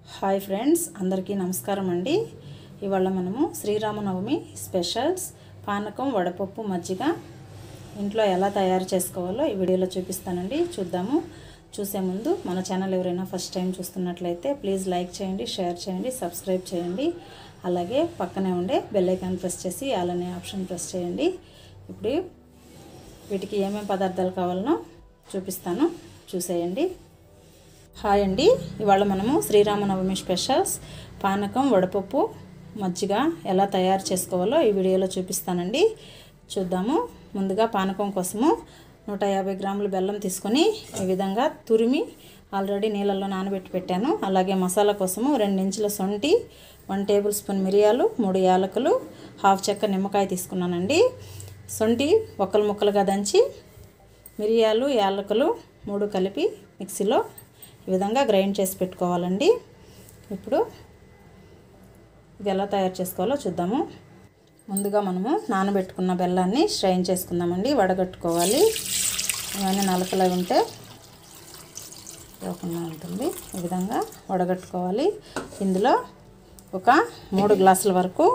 hi friends అందరికీ నమస్కారం అండి ఇవాళ మనము శ్రీరామనవమి స్పెషల్స్ పానకం వడపప్పు మజ్జిగ ఇంట్లో ఎలా తయారు చేసుకోవాలో ఈ వీడియోలో చూపిస్తానండి చూద్దాము చూసే ముందు మన ఛానల్ ఎవరైనా ఫస్ట్ టైం చూస్తున్నట్లయితే ప్లీజ్ లైక్ చేయండి షేర్ చేయండి సబ్స్క్రైబ్ చేయండి అలాగే పక్కనే ఉండే బెల్ ఐకాన్ ప్రెస్ చేసి అలానే ఆప్షన్ ప్రెస్ చేయండి ఇప్పుడు వీటికి ఏమేమి పదార్థాలు కావాలనో చూపిస్తాను చూసేయండి హాయ్ అండి ఇవాళ మనము శ్రీరామనవమి స్పెషల్స్ పానకం వడపప్పు మజ్జిగ ఎలా తయారు చేసుకోవాలో ఈ వీడియోలో చూపిస్తానండి చూద్దాము ముందుగా పానకం కోసము నూట యాభై గ్రాముల బెల్లం తీసుకొని ఈ విధంగా తురిమి ఆల్రెడీ నీళ్ళల్లో నానబెట్టి పెట్టాను అలాగే మసాలా కోసము రెండు ఇంచుల సొంటి వన్ టేబుల్ స్పూన్ మిరియాలు మూడు యాలకులు హాఫ్ చెక్క నిమ్మకాయ తీసుకున్నానండి సొంటి ఒక్కలు ముక్కలుగా దంచి మిరియాలు యాలకులు మూడు కలిపి మిక్సీలో ఈ విధంగా గ్రైండ్ చేసి పెట్టుకోవాలండి ఇప్పుడు ఇది ఎలా తయారు చేసుకోవాలో చూద్దాము ముందుగా మనము నానబెట్టుకున్న బెల్లాన్ని స్ట్రైన్ చేసుకుందామండి వడగట్టుకోవాలి ఇవన్నీ నలకలు ఉంటే పోకుండా ఉంటుంది ఈ విధంగా వడగట్టుకోవాలి ఇందులో ఒక మూడు గ్లాసుల వరకు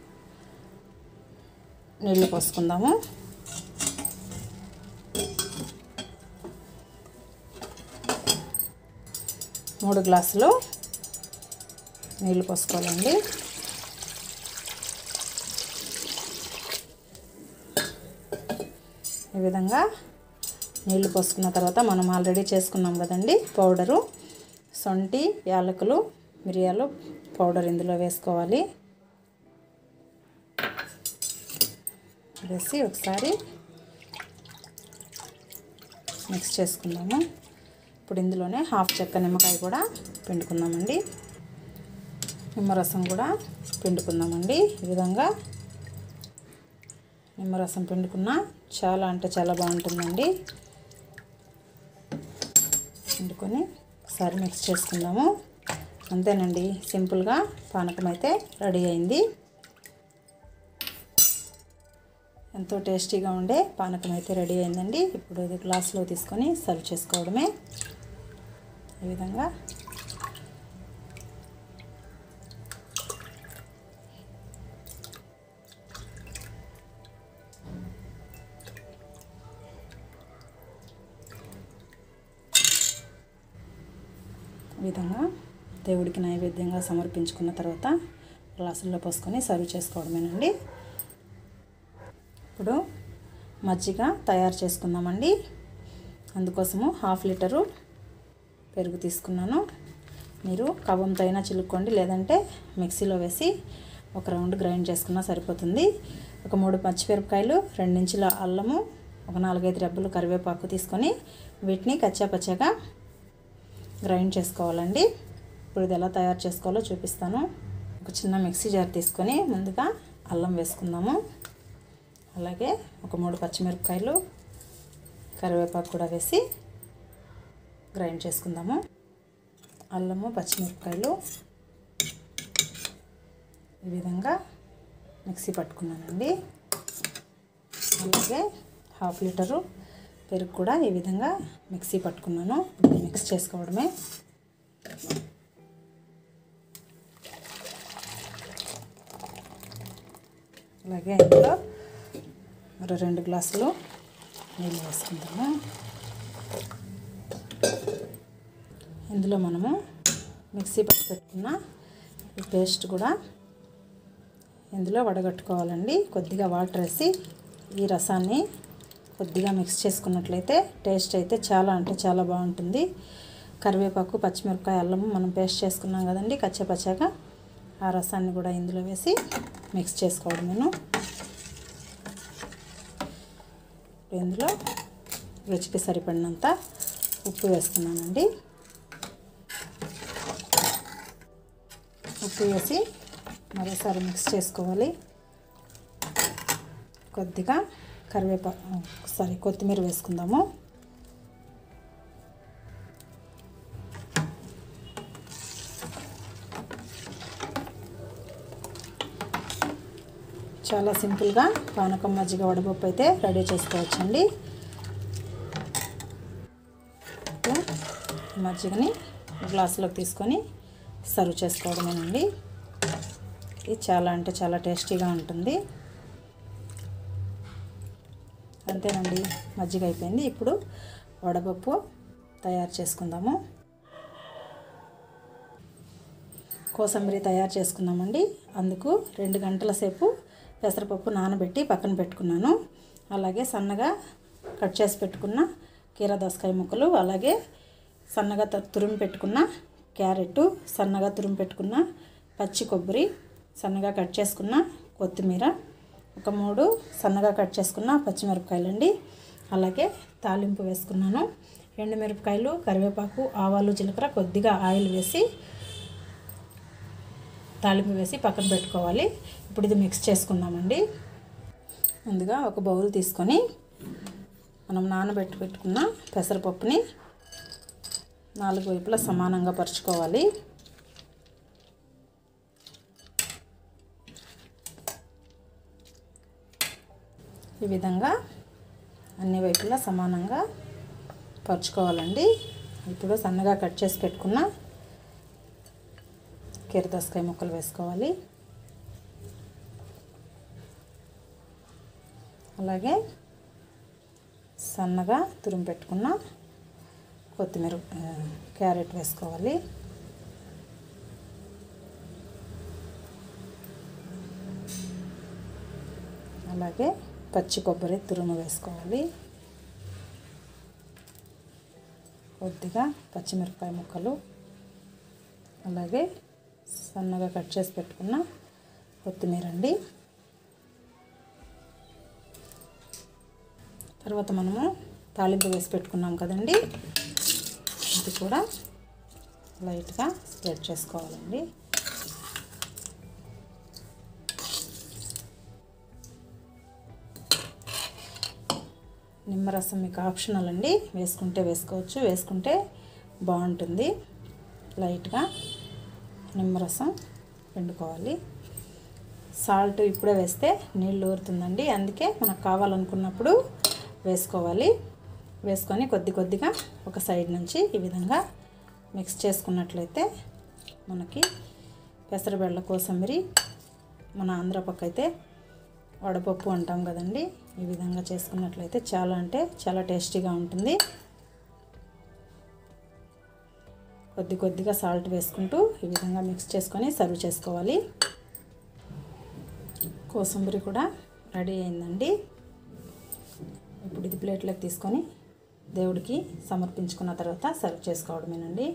నీళ్ళు పోసుకుందాము మూడు గ్లాసులు నీళ్ళు పోసుకోవాలండి ఈ విధంగా నీళ్లు పోసుకున్న తర్వాత మనం ఆల్రెడీ చేసుకున్నాం కదండి పౌడరు సొంటి యాలకులు మిరియాలు పౌడర్ ఇందులో వేసుకోవాలి వేసి ఒకసారి మిక్స్ చేసుకుందాము ఇప్పుడు ఇందులోనే హాఫ్ చెక్క నిమ్మకాయ కూడా పిండుకుందామండి నిమ్మరసం కూడా పిండుకుందామండి ఈ విధంగా నిమ్మరసం పిండుకున్న చాలా అంటే చాలా బాగుంటుందండి పిండుకొని ఒకసారి మిక్స్ చేసుకుందాము అంతేనండి సింపుల్గా పానకం అయితే రెడీ అయింది ఎంతో టేస్టీగా ఉండే పానకం అయితే రెడీ అయిందండి ఇప్పుడు ఇది గ్లాస్లో తీసుకొని సర్వ్ చేసుకోవడమే ఈ విధంగా ఈ విధంగా దేవుడికి నైవేద్యంగా సమర్పించుకున్న తర్వాత గ్లాసుల్లో పోసుకొని సర్వ్ చేసుకోవడమేనండి ఇప్పుడు మజ్జిగ తయారు చేసుకుందామండి అందుకోసము హాఫ్ లీటరు పెరుగు తీసుకున్నాను మీరు కవ్వంతో అయినా చిలుక్కోండి లేదంటే మిక్సీలో వేసి ఒక రౌండ్ గ్రైండ్ చేసుకున్నా సరిపోతుంది ఒక మూడు పచ్చిమిరపకాయలు రెండించుల అల్లము ఒక నాలుగైదు రెబ్బలు కరివేపాకు తీసుకొని వీటిని కచ్చాపచ్చాగా గ్రైండ్ చేసుకోవాలండి ఇప్పుడు ఇది ఎలా తయారు చేసుకోవాలో చూపిస్తాను ఒక చిన్న మిక్సీ జార్ తీసుకొని ముందుగా అల్లం వేసుకుందాము అలాగే ఒక మూడు పచ్చిమిరపకాయలు కరివేపాకు కూడా వేసి గ్రైండ్ చేసుకుందాము అల్లము పచ్చిమిరపకాయలు ఈ విధంగా మిక్సీ పట్టుకున్నానండి అలాగే హాఫ్ లీటరు పెరుగు కూడా ఈ విధంగా మిక్సీ పట్టుకున్నాను ఇప్పుడు మిక్స్ చేసుకోవడమే అలాగే ఇందులో మరో రెండు గ్లాసులు నీళ్ళు వేసుకుందాము ఇందులో మనము మిక్సీ పట్టి పెట్టుకున్న ఈ పేస్ట్ కూడా ఇందులో వడగట్టుకోవాలండి కొద్దిగా వాటర్ వేసి ఈ రసాన్ని కొద్దిగా మిక్స్ చేసుకున్నట్లయితే టేస్ట్ అయితే చాలా అంటే చాలా బాగుంటుంది కరివేపాకు పచ్చిమిరపకాయ అల్లము మనం పేస్ట్ చేసుకున్నాం కదండి కచ్చపచ్చాగా ఆ రసాన్ని కూడా ఇందులో వేసి మిక్స్ చేసుకోవడం నేను ఇందులో రుచికి సరిపడినంత ఉప్పు వేస్తున్నానండి ఉప్పు వేసి మరోసారి మిక్స్ చేసుకోవాలి కొద్దిగా కరివేపాకు సారీ కొత్తిమీర వేసుకుందాము చాలా సింపుల్గా పానకం మజ్జిగ వడపప్పు అయితే రెడీ చేసుకోవచ్చండి మజ్జిగని గ్లాసులోకి తీసుకొని సర్వ్ చేసుకోవడమేనండి ఇది చాలా అంటే చాలా టేస్టీగా ఉంటుంది అంతేనండి మజ్జిగ అయిపోయింది ఇప్పుడు వడపప్పు తయారు చేసుకుందాము కోసంబరి తయారు చేసుకుందామండి అందుకు రెండు గంటల సేపు పెసరపప్పు నానబెట్టి పక్కన పెట్టుకున్నాను అలాగే సన్నగా కట్ చేసి పెట్టుకున్న కీర దోసకాయ ముక్కలు అలాగే సన్నగా త- తురిమి పెట్టుకున్న క్యారెట్ సన్నగా తురిమి పెట్టుకున్న పచ్చి కొబ్బరి సన్నగా కట్ చేసుకున్న కొత్తిమీర ఒక మూడు సన్నగా కట్ చేసుకున్న పచ్చిమిరపకాయలండి అలాగే తాలింపు వేసుకున్నాను ఎండుమిరపకాయలు కరివేపాకు ఆవాలు జీలకర్ర కొద్దిగా ఆయిల్ వేసి తాలింపు వేసి పక్కన పెట్టుకోవాలి ఇప్పుడు ఇది మిక్స్ చేసుకుందామండి ముందుగా ఒక బౌల్ తీసుకొని మనం నానబెట్టి పెట్టుకున్న పెసరపప్పుని నాలుగు వైపులా సమానంగా పరుచుకోవాలి ఈ విధంగా అన్ని వైపులా సమానంగా పరుచుకోవాలండి ఇప్పుడు సన్నగా కట్ చేసి పెట్టుకున్న కీరదోసకాయ ముక్కలు వేసుకోవాలి అలాగే సన్నగా తురిమి పెట్టుకున్న కొత్తిమీర ఆ, క్యారెట్ వేసుకోవాలి అలాగే పచ్చి కొబ్బరి తురుము వేసుకోవాలి కొద్దిగా పచ్చిమిరపకాయ ముక్కలు అలాగే సన్నగా కట్ చేసి పెట్టుకున్న కొత్తిమీర అండి తర్వాత మనము తాలింపు వేసి పెట్టుకున్నాం కదండి ఇది కూడా లైట్గా స్ప్రెడ్ చేసుకోవాలండి నిమ్మరసం మీకు ఆప్షనల్ అండి వేసుకుంటే వేసుకోవచ్చు వేసుకుంటే బాగుంటుంది లైట్గా నిమ్మరసం పిండుకోవాలి సాల్ట్ ఇప్పుడే వేస్తే నీళ్ళు ఊరుతుందండి అందుకే మనకు కావాలనుకున్నప్పుడు వేసుకోవాలి వేసుకొని కొద్ది కొద్దిగా ఒక సైడ్ నుంచి ఈ విధంగా మిక్స్ చేసుకున్నట్లయితే మనకి పెసరబెళ్ళ కోసమిరి మన ఆంధ్ర పక్క అయితే వడపప్పు అంటాం కదండి ఈ విధంగా చేసుకున్నట్లయితే చాలా అంటే చాలా టేస్టీగా ఉంటుంది కొద్ది కొద్దిగా సాల్ట్ వేసుకుంటూ ఈ విధంగా మిక్స్ చేసుకొని సర్వ్ చేసుకోవాలి కోసంబరి కూడా రెడీ అయిందండి ఇప్పుడు ఇది ప్లేట్లోకి తీసుకొని దేవుడికి సమర్పించుకున్న తర్వాత సర్వ్ చేసుకోవడమేనండి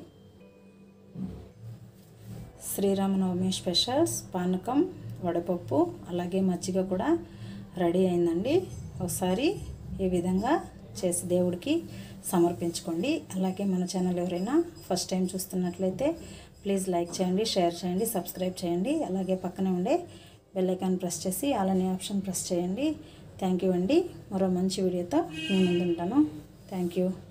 శ్రీరామనవమి స్పెషల్స్ పానకం వడపప్పు అలాగే మజ్జిగ కూడా రెడీ అయిందండి ఒకసారి ఈ విధంగా చేసి దేవుడికి సమర్పించుకోండి అలాగే మన ఛానల్ ఎవరైనా ఫస్ట్ టైం చూస్తున్నట్లయితే ప్లీజ్ లైక్ చేయండి షేర్ చేయండి సబ్స్క్రైబ్ చేయండి అలాగే పక్కనే ఉండే బెల్ ఐకాన్ ప్రెస్ చేసి అలానే ఆప్షన్ ప్రెస్ చేయండి థ్యాంక్ యూ అండి మరో మంచి వీడియోతో మీ ముందుంటాను థ్యాంక్ యూ